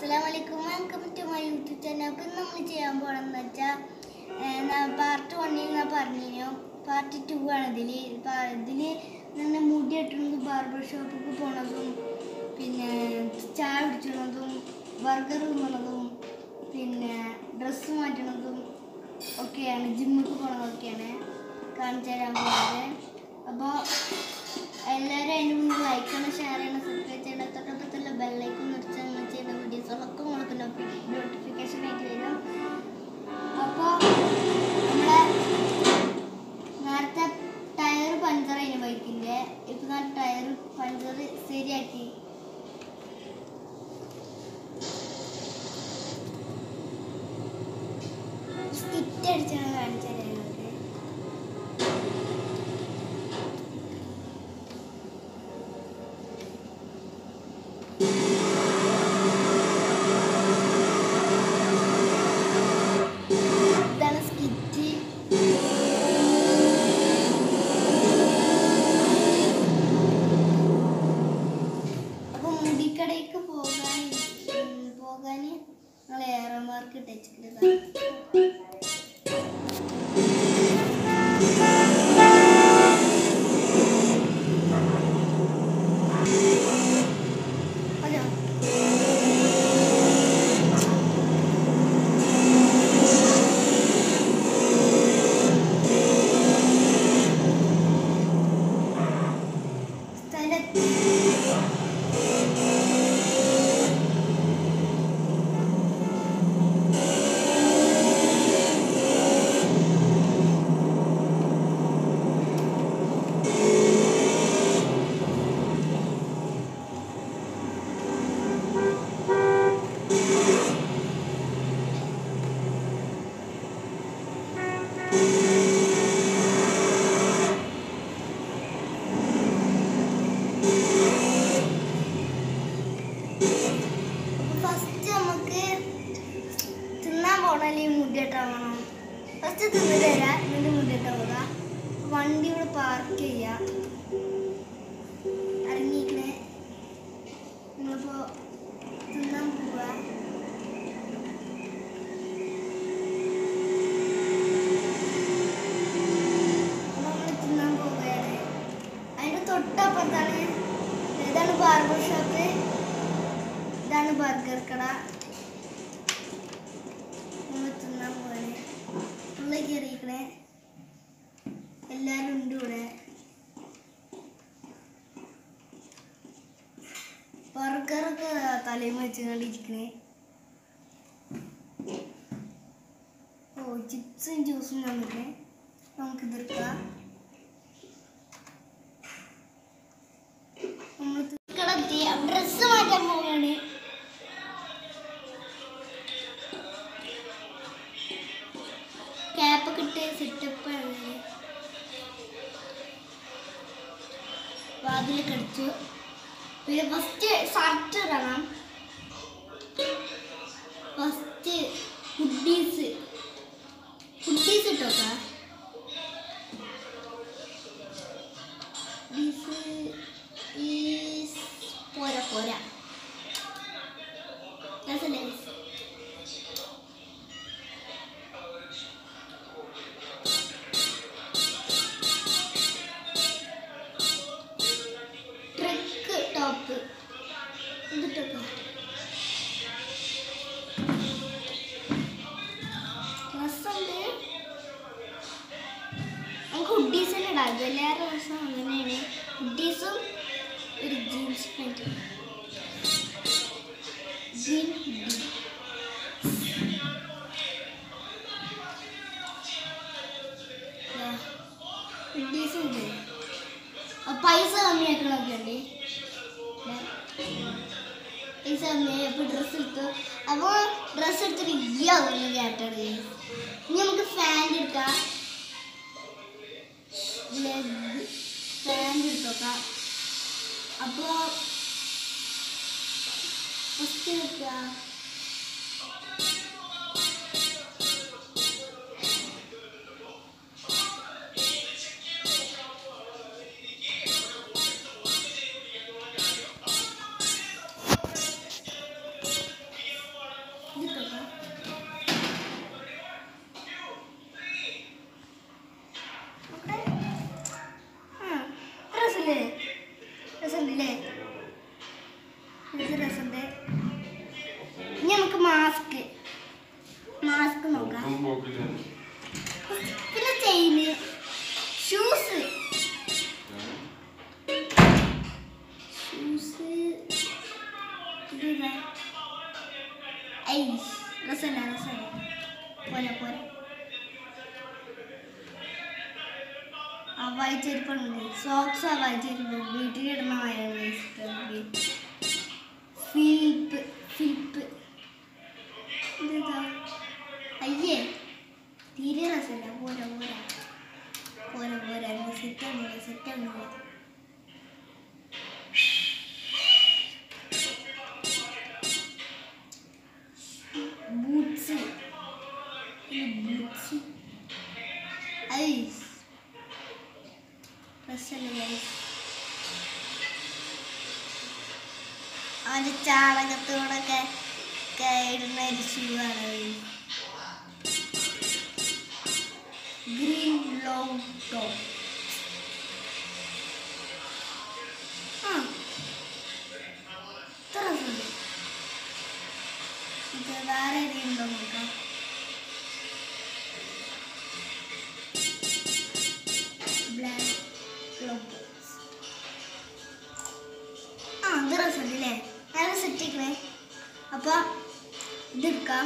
അസ്സലാമു അലൈക്കും welcome to my YouTube channel അപ്പം നമ്മൾ ചെയ്യാൻ പോകണമെന്ന് വെച്ചാൽ പാർട്ട് വണ്ണിൽ ഞാൻ പറഞ്ഞു പാർട്ട് ടു ആണ് ഇതിൽ ഇതിൽ നിന്ന് മുടി കെട്ടുന്നതും ബാർബർ ഷോപ്പിൽ പോണതും പിന്നെ ചായ കുടിച്ചതും ബർഗർ തിന്നണതും പിന്നെ ഡ്രസ്സ് മാറ്റണതും ഒക്കെയാണ് ജിമ്മിക്ക് പോണതൊക്കെയാണ് കാണിച്ചു തരാൻ പോകുന്നത് അപ്പോൾ എല്ലാവരും അതിന് മുമ്പ് ലൈക്ക് ചെയ്യണം ഷെയർ ചെയ്യണം സബ്സ്ക്രൈബ് ചെയ്യണം തൊട്ടപ്പത്തുള്ള ബെല്ലൈക്കും നിർച്ചാൽ നിങ്ങൾ ചെയ്യുന്ന വീഡിയോസുകളൊക്കെ നിങ്ങൾക്ക് നോട്ടിഫിക്കേഷൻ ആയിട്ട് വരും അപ്പോൾ നമ്മളെ നേരത്തെ ടയർ പഞ്ചറായിന് ബൈക്കിൻ്റെ ഇപ്പം ഞാൻ ടയർ പഞ്ചർ ശരിയാക്കി സ്കിറ്റ് അടിച്ചാണ് കാണിച്ചു തരാം നിങ്ങൾക്ക് ഇതാണ് സ്കിറ്റ് അപ്പൊ മുടിക്കടയ്ക്ക് പോകാൻ ഉം, പോകാൻ ഞങ്ങൾ ഏറോമാർക്ക് ഇട്ടേച്ചിട്ടുള്ളതാണ് അതെയോ സ്ഥലത്ത് ഫസ്റ്റ് നമുക്ക് തിന്നാൻ പോകണല്ലേ ഈ മുടിയിട്ടാ വേണം ഫസ്റ്റ് തിന്നു തരാം എന്നിട്ട് മുടിയിട്ടാ പോകാം വണ്ടി ഇവിടെ പാർക്ക് ചെയ്യാം ഇറങ്ങിക്കണേ നിങ്ങളിപ്പോ തിന്നാൻ പോവാ നമ്മൾ തിന്നാൻ പോവുകയാണ് അതിന്റെ തൊട്ടപ്പുറത്താണ് ഇതാണ് ബാർബർ ഷോപ്പ് ഇതാണ് ബർഗർ കട നമ്മൾ തിന്നാൻ പോവാണ് ഉള്ളിൽ കയറിയിക്കണേ എല്ലാരും ഉണ്ട് ഇവിടെ ബർഗറൊക്കെ തലയിൽ വെച്ചുകൊണ്ടിരിക്കണേ ഓ ചിപ്സും ജ്യൂസും നമുക്ക് നമുക്ക് ഇതെടുക്കാം നമ്മൾ കടത്തി ഡ്രസ്സ് മാറ്റാൻ പോവുകയാണ് ക്യാപ്പൊക്കെ ഇട്ട് സെറ്റപ്പ് ആണ് വാതിലൊക്കെ അടിച്ചു പിന്നെ ഫസ്റ്റ് ഷർട്ട് ഇടണം ഫസ്റ്റ് ഹുഡീസ് ഹുഡീസ് ഇട്ടോക്ക ഹുഡീസ് ഈ പോരാ പോരാ രസല്ലേ ട്രിക്ക് ടോപ്പ് ഇതിട്ടൊക്കെ രസമുണ്ട് നമുക്ക് ഹുഡീസിന് ഇടാം ഇതിലേറെ രസം അങ്ങനെയാണ് ഹുഡീസും ഒരു jeans pant jean hoodie hoodies ഉണ്ട് ആ, പൈസ കമ്മിയാക്കണമൊക്കെ ഉണ്ട് പൈസ കമ്മിയായി അപ്പോൾ ഡ്രസ്സ് എടുത്തു അപ്പോൾ ഡ്രസ്സ് എടുത്തിട്ട് ഇയാവുന്നു കേട്ടത് ഇനി നമുക്ക് ഫാൻ എടുക്കാം ലെഗ് ഫാൻ എടുത്തോക്കാം അപ്പോൾ ഫസ്റ്റ് എടുക്കാം ചോക്കില്ല പിന്നെ ചെയിന് ഷൂസ് ഷൂസ് ഐ രസമല്ല രസമല്ല പോരാ പോരാ അവായി ചെരുപ്പുണ്ട് സോക്സ് അവായി ചെരുപ്പ് വീട്ടിലിടുന്ന മയാണ് ഫിലിപ്പ് ഫിലിപ്പ് ഇതെന്താ അയ്യേ തീരെ രസമില്ല പോരാ പോരാ പോരാ പോരാ സെറ്റ് ആവുന്നില്ല സെറ്റ് ആവുന്നില്ല ബൂട്ട്സ് ബൂട്ട്സ് ഐസ് രസമല്ല ഗൈസ് അവൻ്റെ ചാണകത്തോടൊക്കെ ഒക്കെ ഇടുന്ന ഒരു ഷൂ ആണ് ഗ്രീൻ ലോങ് ടോപ്പ് ആ ഇത്ര രസമുണ്ട് ഇത് വേറെ ഏതെങ്കിലും ഉണ്ടോ നോക്കാം ബ്ലാക്ക് ക്ലബ് ആ ഇത് രസമുണ്ട് അല്ലേ ഞാൻ സെറ്റ് ആക്കണേ അപ്പൊ ഇതെടുക്കാം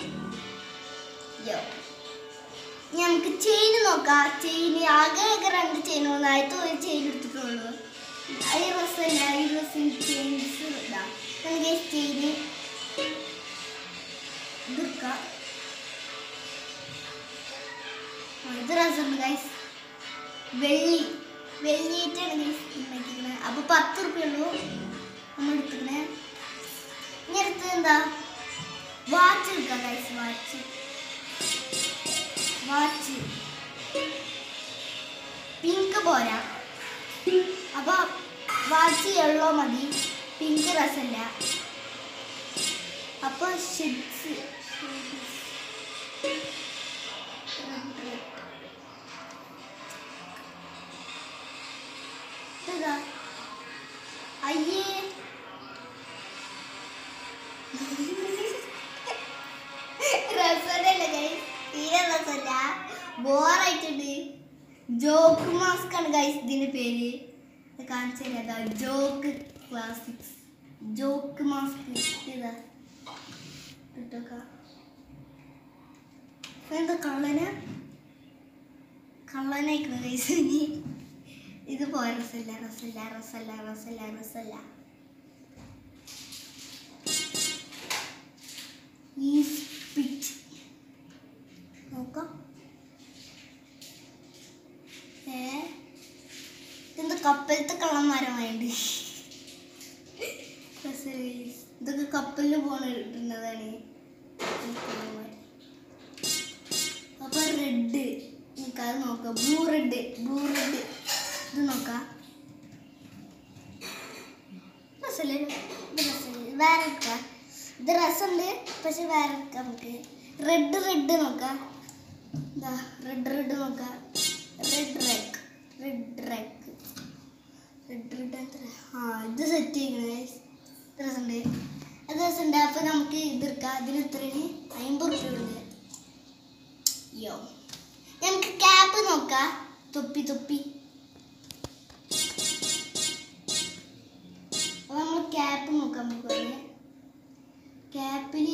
യോ ഇനി നമുക്ക് ചെയിൻ നോക്കാം ചെയിൻ ആകെ ആകെ രണ്ട് ചെയിൻ ഒന്നായിട്ട് ഒരു ചെയിൻ എടുത്തിട്ടുള്ളൂ അത് ഈ ഡ്രസ്സല്ല ഈ ഡ്രസ്സിന് ചെയിൻസ് ഇടാം നമുക്ക് ചെയിൻ ഇതെടുക്കാം ആ, ഇത് രസമുണ്ട് ഗൈസ് വെള്ളി വെള്ളിയിട്ടാണ് ഗൈസ് ഉണ്ടാക്കിയിരിക്കുന്നത് അപ്പോൾ പത്ത് റുപ്യ ഉള്ളൂ നമ്മൾ എടുത്തിരിക്കണേ ഇനി അടുത്തത് എന്താ വാച്ച് എടുക്കാം ഗൈസ് വാച്ച് വാച്ച് പിങ്ക് പോരാ അപ്പൊ വാച്ച് യെല്ലോ മതി പിങ്ക് രസമല്ല അപ്പൊ ഷെഡ്സ് അയ്യേ രസമല്ല ഗൈസ് തീരെ രസമല്ല ബോറായിട്ടുണ്ട് ജോക്ക് മാസ്ക് ആണ് ഗൈസ് ഇതിന്റെ പേര് ഇത് കാണിച്ചു തരാം ജോക്ക് ക്ലാസിക്സ് ജോക്ക് മാസ്ക് ഇതാ ഇട്ടോക്കാം എന്താ കള്ളന കള്ളനായിക്കുന്നു ഗൈസ് ഇനി ഇത് പോയ രസമില്ല രസമില്ല രസമില്ല രസമില്ല രസമില്ല ഈ സ്പിച്ച് നോക്കാം ഏ ഇതെന്താ കപ്പലത്തെ കള്ളന്മാരമായിട്ട് ഇതൊക്കെ കപ്പലിൽ പോണ ഇടുന്നതാണ് ഈ കള്ളന്മാര്. അപ്പൊ റെഡ് നമുക്ക് അത് നോക്കാം ബ്ലൂ റെഡ് ബ്ലൂ റെഡ് ഇത് നോക്കാം രസമല്ലേ ഇത് രസമല്ലേ വേറെ എടുക്കാം ഇത് രസമുണ്ട് പക്ഷെ വേറെ എടുക്കാം നമുക്ക് റെഡ് റെഡ് നോക്കാം ഇതാ റെഡ് റെഡ് നോക്കാം റെഡ് റെക്ക് റെഡ് റെക്ക് റെഡ് റെഡ് എത്ര ആ ഇത് സെറ്റ് ചെയ്യണേ ഇത് രസമുണ്ട് അത് രസമുണ്ട് അപ്പം നമുക്ക് ഇത് എടുക്കാം അതിന് എത്രയാണ് അമ്പത് റുപ്യ ഉണ്ട് യോ നമുക്ക് ക്യാപ്പ് നോക്കാം തൊപ്പി തൊപ്പി അപ്പൊ നമ്മൾ ക്യാപ്പ് നോക്കാൻ പോകുന്നത് ക്യാപ്പിന്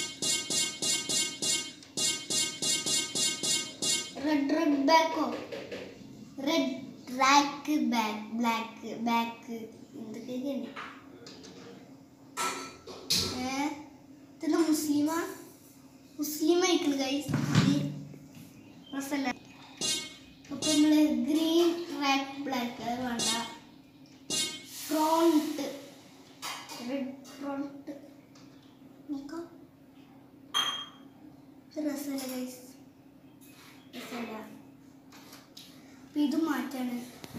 റെഡ് റെഡ് ബാക്കോ red rack back black back എന്തൊക്കെയാണ് ഏ ഇതെന്താ മുസ്ലിമാ മുസ്ലിം ആയിക്കണ് ഗൈസ് രസമല്ല അപ്പൊ നമ്മള് ഗ്രീൻ റാക്ക് ബ്ലാക്ക് അത് വേണ്ട ഫ്രോണ്ട് റെഡ് ഫ്രോണ്ട് നോക്കാം രസമല്ല ഗൈസ് രസമല്ല അപ്പൊ ഇത് മാറ്റാണ്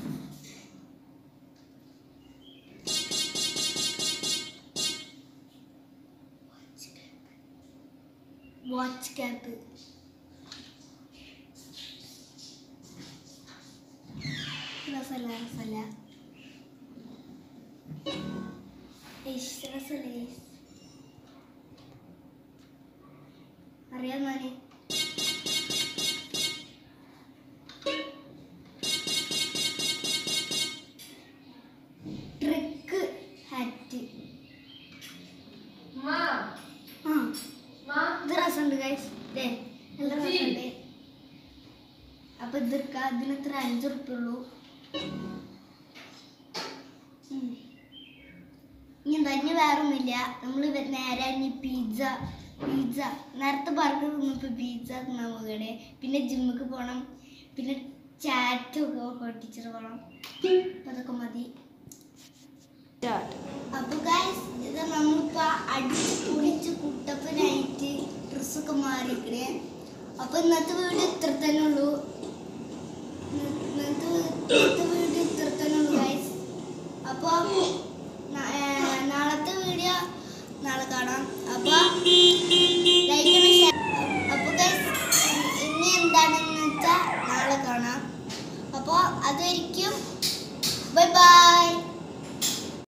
വാച്ച് ക്യാപ്പ് രസമല്ല രസമല്ല ഇഷ് രസമല്ല ഗൈസ് അറിയാം ഞാന് ആ ഇത് രസമുണ്ട് ഗൈസ് ദേ നല്ല രസമുണ്ട് അപ്പൊ ഇതെടുക്ക ഇതിന് ഇത്ര അഞ്ച് ഉറുപ്പ ഉള്ളൂ ഉം. ഇനി എന്താ ഇനി വേറെ ഒന്നുമില്ല നമ്മൾ നേരെ ഇനി പിസ്സ പിസ്സ നേരത്തെ ബർഗർ തിന്നപ്പോൾ പിസ്സ തിന്നാൻ പോകണേ പിന്നെ ജിമ്മിക്ക് പോകണം പിന്നെ ചാറ്റൊക്കെ ടീച്ചർ പോകണം അപ്പൊ അതൊക്കെ മതി അപ്പൊ ഗൈസ് ഇത് നമ്മളിപ്പോ അടിച്ച് പൊളിച്ച് കുട്ടപ്പനായിട്ട് ഡ്രസ്സൊക്കെ മാറിക്കണേ അപ്പൊ ഇന്നത്തെ വീഡിയോ ഇത്ര തന്നെ ഉള്ളൂ ഇന്നത്തെ ഇന്നത്തെ വീഡിയോ ഇത്ര തന്നെ ഉള്ളൂ ഗൈസ് അപ്പൊ ന- ഏ, നാളത്തെ വീഡിയോ നാളെ കാണാം അപ്പൊ ലൈക്ക് ഷെയർ അപ്പൊ ഗൈസ് ഇനി എന്താണെന്ന് വെച്ചാൽ നാളെ കാണാം അപ്പോൾ അതായിരിക്കും ബൈ ബൈ